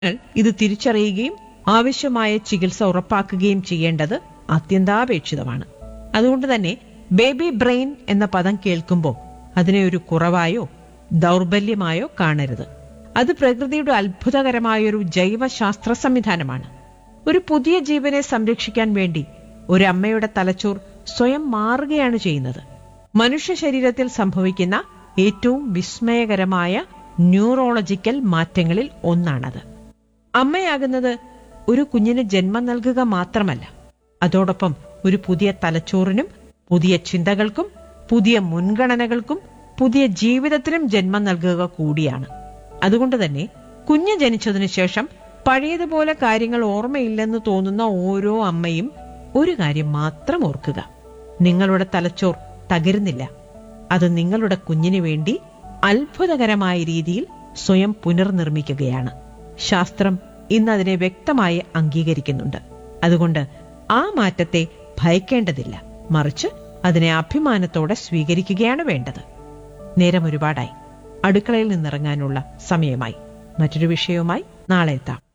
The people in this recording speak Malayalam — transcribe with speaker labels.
Speaker 1: ഇത് തിരിച്ചറിയുകയും ആവശ്യമായ ചികിത്സ ഉറപ്പാക്കുകയും ചെയ്യേണ്ടത് അത്യന്താപേക്ഷിതമാണ് അതുകൊണ്ട് തന്നെ ബേബി ബ്രെയിൻ എന്ന പദം കേൾക്കുമ്പോൾ അതിനെ ഒരു കുറവായോ ദൗർബല്യമായോ കാണരുത് അത് പ്രകൃതിയുടെ അത്ഭുതകരമായൊരു ജൈവശാസ്ത്ര സംവിധാനമാണ് ഒരു പുതിയ ജീവനെ സംരക്ഷിക്കാൻ വേണ്ടി ഒരു അമ്മയുടെ തലച്ചോർ സ്വയം മാറുകയാണ് ചെയ്യുന്നത് മനുഷ്യ ശരീരത്തിൽ സംഭവിക്കുന്ന ഏറ്റവും വിസ്മയകരമായ ന്യൂറോളജിക്കൽ മാറ്റങ്ങളിൽ ഒന്നാണത് അമ്മയാകുന്നത് ഒരു കുഞ്ഞിന് ജന്മം നൽകുക മാത്രമല്ല അതോടൊപ്പം ഒരു പുതിയ തലച്ചോറിനും പുതിയ ചിന്തകൾക്കും പുതിയ മുൻഗണനകൾക്കും പുതിയ ജീവിതത്തിനും ജന്മം നൽകുക കൂടിയാണ് അതുകൊണ്ട് തന്നെ കുഞ്ഞ് ജനിച്ചതിനു ശേഷം പഴയതുപോലെ കാര്യങ്ങൾ ഓർമ്മയില്ലെന്ന് തോന്നുന്ന ഓരോ അമ്മയും ഒരു കാര്യം മാത്രം ഓർക്കുക നിങ്ങളുടെ തലച്ചോർ തകരുന്നില്ല അത് നിങ്ങളുടെ കുഞ്ഞിനു വേണ്ടി അത്ഭുതകരമായ രീതിയിൽ സ്വയം പുനർനിർമ്മിക്കുകയാണ് ശാസ്ത്രം ഇന്ന് അതിനെ വ്യക്തമായി അംഗീകരിക്കുന്നുണ്ട് അതുകൊണ്ട് ആ മാറ്റത്തെ ഭയക്കേണ്ടതില്ല മറിച്ച് അതിനെ അഭിമാനത്തോടെ സ്വീകരിക്കുകയാണ് വേണ്ടത് നേരം ഒരുപാടായി അടുക്കളയിൽ നിന്നിറങ്ങാനുള്ള സമയമായി മറ്റൊരു വിഷയവുമായി നാളെ എത്താം